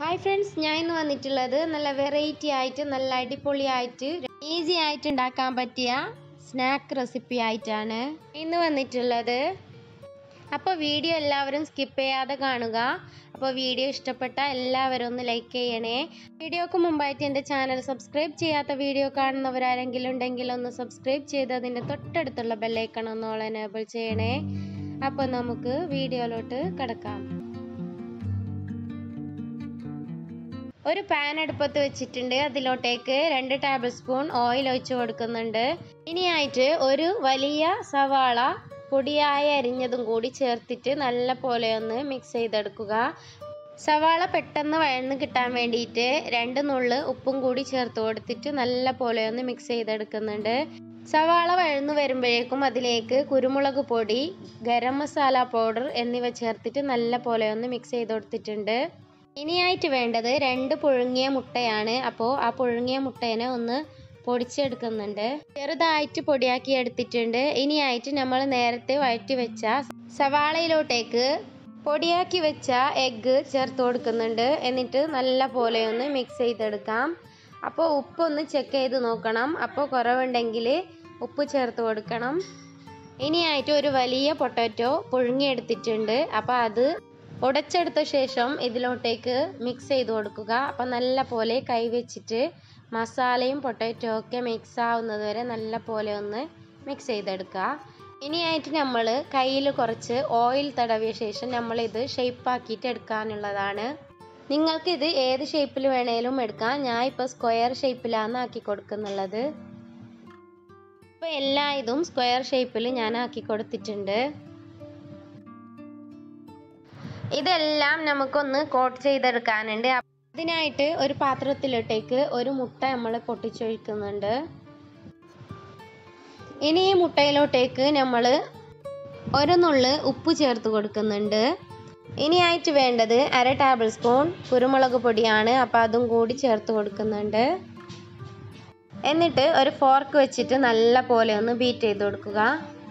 hi friends ഞാൻ ഇന്ന് വന്നിട്ടുള്ളത് നല്ല വെറൈറ്റി ആയിട്ട് നല്ല അടിപൊളിയായിട്ട് ഈസി ആയിട്ട് ഉണ്ടാക്കാൻ പറ്റിയ സ്നാക്ക് റെസിപ്പി ആയിട്ടാണ് ഇന്ന് വന്നിട്ടുള്ളത് അപ്പോൾ വീഡിയോ എല്ലാവരും സ്കിപ്പ് ചെയ്യാതെ കാണുക അപ്പോൾ വീഡിയോ ഇഷ്ടപ്പെട്ട എല്ലാവരും ഒന്ന് ലൈക്ക് ചെയ്യണേ വീഡിയോക്ക് മുമ്പായിട്ട് എൻ്റെ ചാനൽ സബ്സ്ക്രൈബ് ചെയ്യാത്ത വീഡിയോ കാണുന്നവരാരെങ്കിലും ഉണ്ടെങ്കിൽ ഒന്ന് സബ്സ്ക്രൈബ് ചെയ്ത് അതിൻ്റെ തൊട്ടടുത്തുള്ള ബെല്ലൈക്കൺ ഒന്ന് ഓൾ എനേബിൾ ചെയ്യണേ അപ്പോൾ നമുക്ക് വീഡിയോയിലോട്ട് കിടക്കാം ഒരു പാൻ അടുപ്പത്ത് വെച്ചിട്ടുണ്ട് അതിലോട്ടേക്ക് രണ്ട് ടേബിൾ സ്പൂൺ ഓയിൽ ഒഴിച്ചു കൊടുക്കുന്നുണ്ട് ഇനിയായിട്ട് ഒരു വലിയ സവാള പൊടിയായി അരിഞ്ഞതും കൂടി ചേർത്തിട്ട് നല്ല പോലെ ഒന്ന് മിക്സ് ചെയ്തെടുക്കുക സവാള പെട്ടെന്ന് വഴന്ന് കിട്ടാൻ വേണ്ടിയിട്ട് രണ്ട് നുള്ള് ഉപ്പും കൂടി ചേർത്ത് കൊടുത്തിട്ട് നല്ല പോലെ ഒന്ന് മിക്സ് ചെയ്തെടുക്കുന്നുണ്ട് സവാള വഴന്നു വരുമ്പോഴേക്കും അതിലേക്ക് കുരുമുളക് പൊടി ഗരം മസാല പൗഡർ എന്നിവ ചേർത്തിട്ട് നല്ല പോലെ ഒന്ന് മിക്സ് ചെയ്ത് കൊടുത്തിട്ടുണ്ട് ഇനിയായിട്ട് വേണ്ടത് രണ്ട് പുഴുങ്ങിയ മുട്ടയാണ് അപ്പോൾ ആ പുഴുങ്ങിയ മുട്ടേനെ ഒന്ന് പൊടിച്ചെടുക്കുന്നുണ്ട് ചെറുതായിട്ട് പൊടിയാക്കി എടുത്തിട്ടുണ്ട് ഇനിയായിട്ട് നമ്മൾ നേരത്തെ വഴറ്റി വെച്ച സവാളയിലോട്ടേക്ക് പൊടിയാക്കി വെച്ച എഗ്ഗ് ചേർത്ത് കൊടുക്കുന്നുണ്ട് എന്നിട്ട് നല്ല പോലെ ഒന്ന് മിക്സ് ചെയ്തെടുക്കാം അപ്പോൾ ഉപ്പൊന്ന് ചെക്ക് ചെയ്ത് നോക്കണം അപ്പോൾ കുറവുണ്ടെങ്കിൽ ഉപ്പ് ചേർത്ത് കൊടുക്കണം ഇനിയായിട്ട് ഒരു വലിയ പൊട്ടാറ്റോ പുഴുങ്ങിയെടുത്തിട്ടുണ്ട് അപ്പോൾ അത് ഉടച്ചെടുത്ത ശേഷം ഇതിലോട്ടേക്ക് മിക്സ് ചെയ്ത് കൊടുക്കുക അപ്പം നല്ല പോലെ കൈ വെച്ചിട്ട് മസാലയും പൊട്ടാറ്റോ ഒക്കെ മിക്സ് ആവുന്നത് വരെ നല്ല പോലെ ഒന്ന് മിക്സ് ചെയ്തെടുക്കുക ഇനിയായിട്ട് നമ്മൾ കയ്യിൽ കുറച്ച് ഓയിൽ തടവിയ ശേഷം നമ്മളിത് ഷേപ്പാക്കിയിട്ട് എടുക്കാനുള്ളതാണ് നിങ്ങൾക്ക് ഇത് ഏത് ഷേപ്പിൽ വേണേലും എടുക്കാം ഞാൻ ഇപ്പോൾ സ്ക്വയർ ഷേപ്പിലാണ് ആക്കി കൊടുക്കുന്നുള്ളത് ഇപ്പോൾ എല്ലാ ഇതും സ്ക്വയർ ഷേപ്പിൽ ഞാൻ ആക്കി കൊടുത്തിട്ടുണ്ട് ഇതെല്ലാം നമുക്കൊന്ന് കോട്ട് ചെയ്തെടുക്കാനുണ്ട് അതിനായിട്ട് ഒരു പാത്രത്തിലോട്ടേക്ക് ഒരു മുട്ട നമ്മൾ പൊട്ടിച്ചൊഴിക്കുന്നുണ്ട് ഇനി ഈ മുട്ടയിലോട്ടേക്ക് നമ്മൾ ഒരു നുള്ള് ഉപ്പ് ചേർത്ത് കൊടുക്കുന്നുണ്ട് ഇനിയായിട്ട് വേണ്ടത് അര ടേബിൾ സ്പൂൺ കുരുമുളക് പൊടിയാണ് അപ്പോൾ അതും കൂടി ചേർത്ത് കൊടുക്കുന്നുണ്ട് എന്നിട്ട് ഒരു ഫോർക്ക് വെച്ചിട്ട് നല്ല പോലെ ഒന്ന് ബീറ്റ് ചെയ്ത് കൊടുക്കുക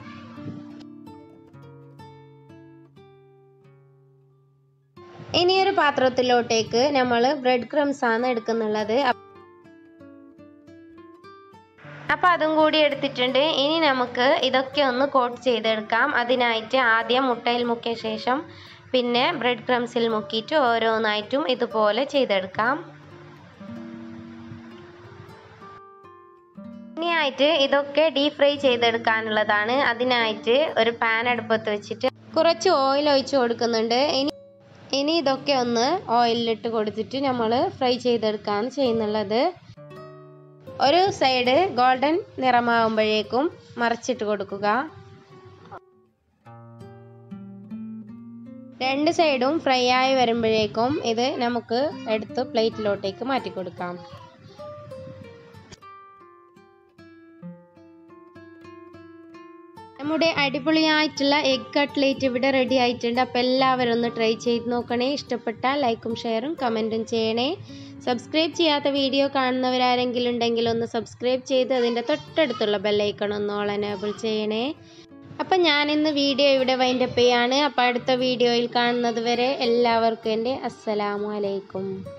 ഇനിയൊരു പാത്രത്തിലോട്ടേക്ക് നമ്മൾ ബ്രെഡ് ക്രംസ് ആണ് എടുക്കുന്നുള്ളത് അപ്പോൾ അതും കൂടി എടുത്തിട്ടുണ്ട് ഇനി നമുക്ക് ഇതൊക്കെ ഒന്ന് കോട്ട് ചെയ്തെടുക്കാം അതിനായിട്ട് ആദ്യം മുട്ടയിൽ മുക്കിയ ശേഷം പിന്നെ ബ്രെഡ് ക്രംസിൽ മുക്കിയിട്ട് ഓരോന്നായിട്ടും ഇതുപോലെ ചെയ്തെടുക്കാം ഇനിയായിട്ട് ഇതൊക്കെ ഡീപ് ഫ്രൈ ചെയ്തെടുക്കാനുള്ളതാണ് അതിനായിട്ട് ഒരു പാൻ അടുപ്പത്ത് വെച്ചിട്ട് കുറച്ച് ഓയിൽ ഒഴിച്ച് കൊടുക്കുന്നുണ്ട് ഇനി ഇനി ഇതൊക്കെ ഒന്ന് ഓയിലിലിട്ട് കൊടുത്തിട്ട് നമ്മൾ ഫ്രൈ ചെയ്തെടുക്കുകയാണ് ചെയ്യുന്നുള്ളത് ഒരു സൈഡ് ഗോൾഡൻ നിറമാകുമ്പോഴേക്കും മറിച്ചിട്ട് കൊടുക്കുക രണ്ട് സൈഡും ഫ്രൈ ആയി വരുമ്പോഴേക്കും ഇത് നമുക്ക് എടുത്ത് പ്ലേറ്റിലോട്ടേക്ക് മാറ്റി കൊടുക്കാം നമ്മുടെ അടിപൊളിയായിട്ടുള്ള എഗ് കട്ട്ലേറ്റ് ഇവിടെ റെഡി ആയിട്ടുണ്ട് അപ്പോൾ എല്ലാവരും ഒന്ന് ട്രൈ ചെയ്ത് നോക്കണേ ഇഷ്ടപ്പെട്ടാൽ ലൈക്കും ഷെയറും കമൻറ്റും ചെയ്യണേ സബ്സ്ക്രൈബ് ചെയ്യാത്ത വീഡിയോ കാണുന്നവരാരെങ്കിലും ഉണ്ടെങ്കിൽ ഒന്ന് സബ്സ്ക്രൈബ് ചെയ്ത് അതിൻ്റെ തൊട്ടടുത്തുള്ള ബെല്ലൈക്കൺ ഒന്ന് ഓൾ എനേബിൾ ചെയ്യണേ അപ്പം ഞാനിന്ന് വീഡിയോ ഇവിടെ വൈൻഡപ്പ് ചെയ്യാണ് അപ്പോൾ അടുത്ത വീഡിയോയിൽ കാണുന്നത് വരെ എല്ലാവർക്കും എൻ്റെ അസ്സലാമു അലൈക്കും